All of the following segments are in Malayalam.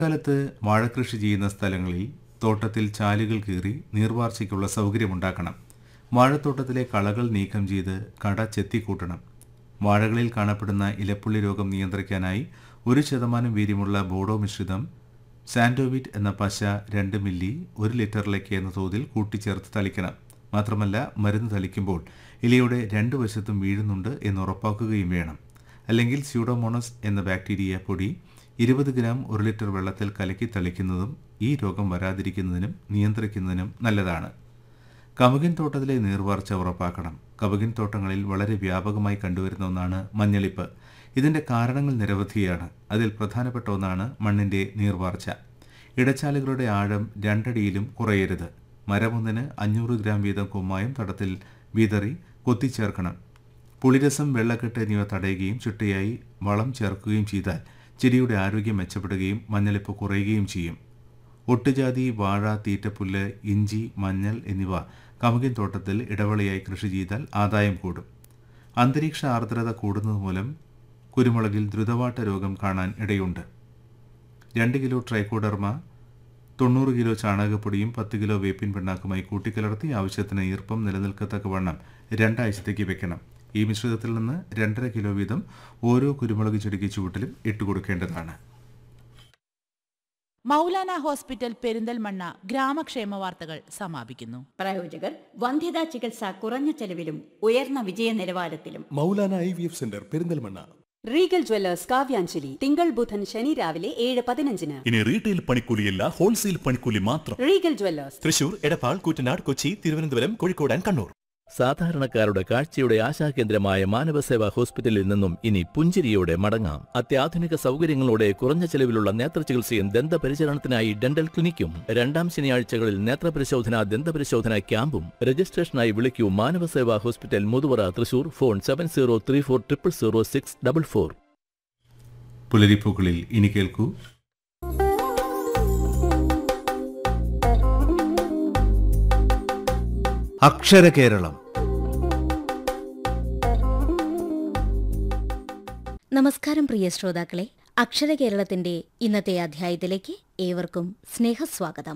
കാലത്ത് വാഴകൃഷി ചെയ്യുന്ന സ്ഥലങ്ങളിൽ തോട്ടത്തിൽ ചാലുകൾ കീറി നീർവാർച്ചയ്ക്കുള്ള സൗകര്യമുണ്ടാക്കണം വാഴത്തോട്ടത്തിലെ കളകൾ നീക്കം ചെയ്ത് കട ചെത്തിക്കൂട്ടണം വാഴകളിൽ കാണപ്പെടുന്ന ഇലപ്പുള്ളി രോഗം നിയന്ത്രിക്കാനായി ഒരു ശതമാനം വീര്യമുള്ള ബോഡോ മിശ്രിതം സാൻഡോവിറ്റ് എന്ന പശ രണ്ട് മില്ലി ഒരു ലിറ്ററിലേക്ക് എന്ന തോതിൽ കൂട്ടിച്ചേർത്ത് തളിക്കണം മാത്രമല്ല മരുന്ന് തളിക്കുമ്പോൾ ഇലയുടെ രണ്ട് വശത്തും വീഴുന്നുണ്ട് എന്ന് ഉറപ്പാക്കുകയും വേണം അല്ലെങ്കിൽ സ്യൂഡോമോണസ് എന്ന ബാക്ടീരിയ പൊടി ഇരുപത് ഗ്രാം ഒരു ലിറ്റർ വെള്ളത്തിൽ കലക്കി തളിക്കുന്നതും ഈ രോഗം വരാതിരിക്കുന്നതിനും നിയന്ത്രിക്കുന്നതിനും നല്ലതാണ് കമുകിൻ തോട്ടത്തിലെ നീർവാർച്ച ഉറപ്പാക്കണം കമുകിൻ തോട്ടങ്ങളിൽ വളരെ വ്യാപകമായി കണ്ടുവരുന്ന ഒന്നാണ് മഞ്ഞളിപ്പ് ഇതിന്റെ കാരണങ്ങൾ നിരവധിയാണ് അതിൽ പ്രധാനപ്പെട്ട ഒന്നാണ് മണ്ണിന്റെ നീർവാർച്ച ഇടച്ചാലുകളുടെ ആഴം രണ്ടടിയിലും കുറയരുത് മരമൊന്നിന് അഞ്ഞൂറ് ഗ്രാം വീതം കുമ്മായം തടത്തിൽ വിതറി കൊത്തിച്ചേർക്കണം പുളിരസം വെള്ളക്കെട്ട് എന്നിവ തടയുകയും ചിട്ടയായി വളം ചേർക്കുകയും ചെയ്താൽ ചെടിയുടെ ആരോഗ്യം മെച്ചപ്പെടുകയും മഞ്ഞളിപ്പ് കുറയുകയും ചെയ്യും ഒട്ടുജാതി വാഴ തീറ്റപ്പുല്ല് ഇഞ്ചി മഞ്ഞൾ എന്നിവ കമുകിൻ തോട്ടത്തിൽ ഇടവേളയായി കൃഷി ചെയ്താൽ ആദായം കൂടും അന്തരീക്ഷ ആർദ്രത കൂടുന്നത് മൂലം കുരുമുളകിൽ ദ്രുതവാട്ട രോഗം കാണാൻ ഇടയുണ്ട് രണ്ട് കിലോ ട്രൈക്കോഡർമ തൊണ്ണൂറ് കിലോ ചാണകപ്പൊടിയും പത്ത് കിലോ വേപ്പിൻ പിണ്ണാക്കുമായി കൂട്ടിക്കലർത്തി ആവശ്യത്തിന് ഈർപ്പം നിലനിൽക്കത്തക്കവണ്ണം രണ്ടാഴ്ചത്തേക്ക് വെക്കണം ഈ മിശ്രിതത്തിൽ നിന്ന് രണ്ടര കിലോ വീതം ഓരോ കുരുമുളക് ചെടിക്ക് ചുവട്ടിലും ഇട്ടുകൊടുക്കേണ്ടതാണ് മൗലാന ഹോസ്പിറ്റൽ പെരിന്തൽമണ്ണ ഗ്രാമക്ഷേമ വാർത്തകൾ സമാപിക്കുന്നു പ്രായോജകർ വന്ധ്യതാ ചികിത്സ കുറഞ്ഞ ചെലവിലും ഉയർന്ന വിജയ നിലവാരത്തിലും Maulana I V F centre Perinthalmanna Regal Jewellers കാവ്യാഞ്ജലി തിങ്കൾ ബുധൻ ശനി രാവിലെ ഏഴ് പതിനഞ്ചിന് ഇനി റീറ്റെയിൽ പണിക്കൂലിയല്ല ഹോൾസെയിൽ പണിക്കൂലി മാത്രം Regal Jewellers Thrissur Edappal Koottanad Kochi Thiruvananthapuram Kozhikode and Kannur സാധാരണക്കാരുടെ കാഴ്ചയുടെ ആശാകേന്ദ്രമായ മാനവസേവാ ഹോസ്പിറ്റലിൽ നിന്നും ഇനി പുഞ്ചിരിയോടെ മടങ്ങാം അത്യാധുനിക സൗകര്യങ്ങളോടെ കുറഞ്ഞ ചെലവിലുള്ള നേത്രചികിത്സയും ദന്തപരിചരണത്തിനായി ഡെന്റൽ ക്ലിനിക്കും രണ്ടാം ശനിയാഴ്ചകളിൽ നേത്രപരിശോധന ദന്തപരിശോധന ക്യാമ്പും രജിസ്ട്രേഷനായി വിളിക്കൂ Manavaseva hospital Muthuvara Thrissur phone seven zero three four triple zero six double four പുലരിപ്പൂക്കളിൽ ഇനി കേൾക്കൂ അക്ഷര കേരളം നമസ്കാരം പ്രിയ ശ്രോതാക്കളെ അക്ഷര കേരളത്തിന്റെ ഇന്നത്തെ അധ്യായത്തിലേക്ക് ഏവർക്കും സ്നേഹസ്വാഗതം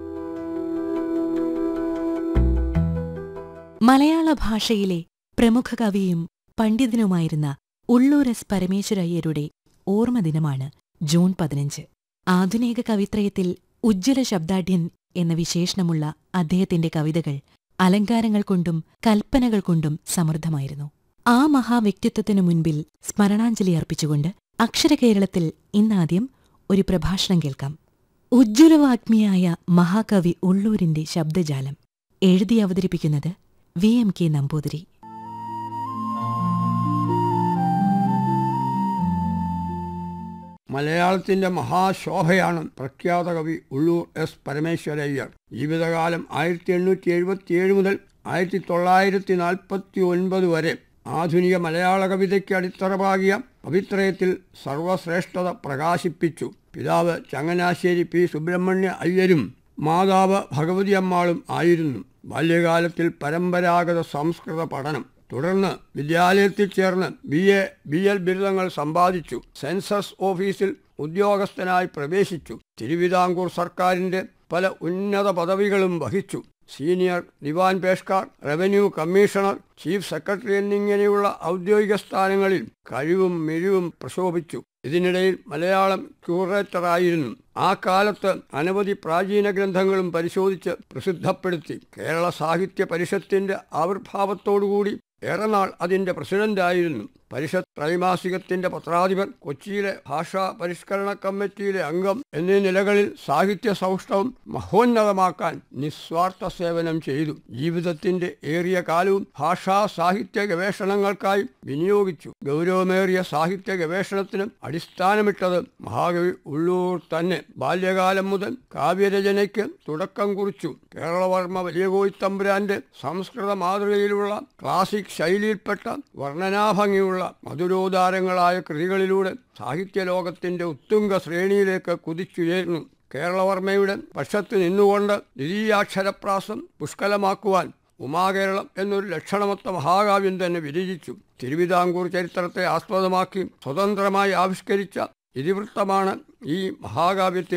മലയാള ഭാഷയിലെ പ്രമുഖ കവിയും പണ്ഡിതനുമായിരുന്ന ഉള്ളൂർ എസ് പരമേശ്വരയ്യരുടെ ഓർമ്മദിനമാണ് ജൂൺ പതിനഞ്ച് ആധുനിക കവിത്രയത്തിൽ ഉജ്ജ്വല ശബ്ദാഢ്യൻ എന്ന വിശേഷണമുള്ള അദ്ദേഹത്തിന്റെ കവിതകൾ അലങ്കാരങ്ങൾ കൊണ്ടും കൽപ്പനകൾ കൊണ്ടും സമൃദ്ധമായിരുന്നു ആ മഹാവ്യക്തിത്വത്തിനു മുൻപിൽ സ്മരണാഞ്ജലി അർപ്പിച്ചുകൊണ്ട് അക്ഷരകേരളത്തിൽ ഇന്നാദ്യം ഒരു പ്രഭാഷണം കേൾക്കാം ഉജ്ജ്വലവാഗ്മിയായ മഹാകവി ഉള്ളൂരിന്റെ ശബ്ദജാലം എഴുതി അവതരിപ്പിക്കുന്നത് വി എം കെ നമ്പൂതിരി മലയാളത്തിന്റെ മഹാശോഭയാണ് പ്രഖ്യാത കവി ഉള്ളൂർ എസ് പരമേശ്വരയ്യർ ജീവിതകാലം ആയിരത്തി എണ്ണൂറ്റി എഴുപത്തിയേഴ് മുതൽ ആയിരത്തി തൊള്ളായിരത്തി നാൽപ്പത്തി ഒൻപത് വരെ ആധുനിക മലയാള കവിതയ്ക്ക് അടിത്തറപാകിയ കവിത്രയത്തിൽ സർവശ്രേഷ്ഠത പ്രകാശിപ്പിച്ചു പിതാവ് ചങ്ങനാശ്ശേരി പി സുബ്രഹ്മണ്യ അയ്യരും മാതാവ് ഭഗവതി അമ്മാളും ആയിരുന്നു ബാല്യകാലത്തിൽ പരമ്പരാഗത സംസ്കൃത പഠനം തുടർന്ന് വിദ്യാലയത്തിൽ ചേർന്ന് ബി എ ബി എൽ ബിരുദങ്ങൾ സമ്പാദിച്ചു സെൻസസ് ഓഫീസിൽ ഉദ്യോഗസ്ഥനായി പ്രവേശിച്ചു തിരുവിതാംകൂർ സർക്കാരിന്റെ പല ഉന്നത പദവികളും വഹിച്ചു സീനിയർ ദിവാൻ പേഷ്കാർ റവന്യൂ കമ്മീഷണർ ചീഫ് സെക്രട്ടറി എന്നിങ്ങനെയുള്ള ഔദ്യോഗിക സ്ഥാനങ്ങളിൽ കഴിവും മിഴിവും പ്രശോഭിച്ചു ഇതിനിടയിൽ മലയാളം ക്യൂറേറ്ററായിരുന്നു ആ കാലത്ത് അനവധി പ്രാചീന ഗ്രന്ഥങ്ങളും പരിശോധിച്ച് പ്രസിദ്ധപ്പെടുത്തി കേരള സാഹിത്യ പരിഷത്തിന്റെ ആവിർഭാവത്തോടുകൂടി ഏറെ നാൾ അതിന്റെ പ്രസിഡന്റായിരുന്നു പരിഷത്ത് ത്രൈമാസികത്തിന്റെ പത്രാധിപർ കൊച്ചിയിലെ ഭാഷാ പരിഷ്കരണ കമ്മിറ്റിയിലെ അംഗം എന്നീ നിലകളിൽ സാഹിത്യ സൗഷ്ഠവം മഹോന്നതമാക്കാൻ നിസ്വാർത്ഥ സേവനം ചെയ്തു ജീവിതത്തിന്റെ ഏറിയ കാലവും ഭാഷാ സാഹിത്യ ഗവേഷണങ്ങൾക്കായി വിനിയോഗിച്ചു ഗൗരവമേറിയ സാഹിത്യ ഗവേഷണത്തിന് അടിസ്ഥാനമിട്ടത് മഹാകവി ഉള്ളൂർ തന്നെ ബാല്യകാലം മുതൽ കാവ്യരചനയ്ക്ക് തുടക്കം കുറിച്ചു കേരളവർമ്മ വലിയ കോയിത്തമ്പുരാന്റെ സംസ്കൃത മാതൃകയിലുള്ള ക്ലാസിക് ശൈലിയിൽപ്പെട്ട വർണ്ണനാഭംഗിയുള്ള മധുരോദാരങ്ങളായ കൃതികളിലൂടെ സാഹിത്യലോകത്തിന്റെ ഉത്തുംഗ ശ്രേണിയിലേക്ക് കുതിച്ചുയർന്നു കേരളവർമ്മയുടെ പക്ഷത്ത് നിന്നുകൊണ്ട് ദ്വിതീയാക്ഷരപ്രാസം പുഷ്കലമാക്കുവാൻ ഉമാകേരളം എന്നൊരു ലക്ഷണമൊത്ത മഹാകാവ്യം തന്നെ വിരചിച്ചു തിരുവിതാംകൂർ ചരിത്രത്തെ ആസ്പദമാക്കി സ്വതന്ത്രമായി ആവിഷ്കരിച്ച ഇതിവൃത്തമാണ് ഈ മഹാകാവ്യത്തിൽ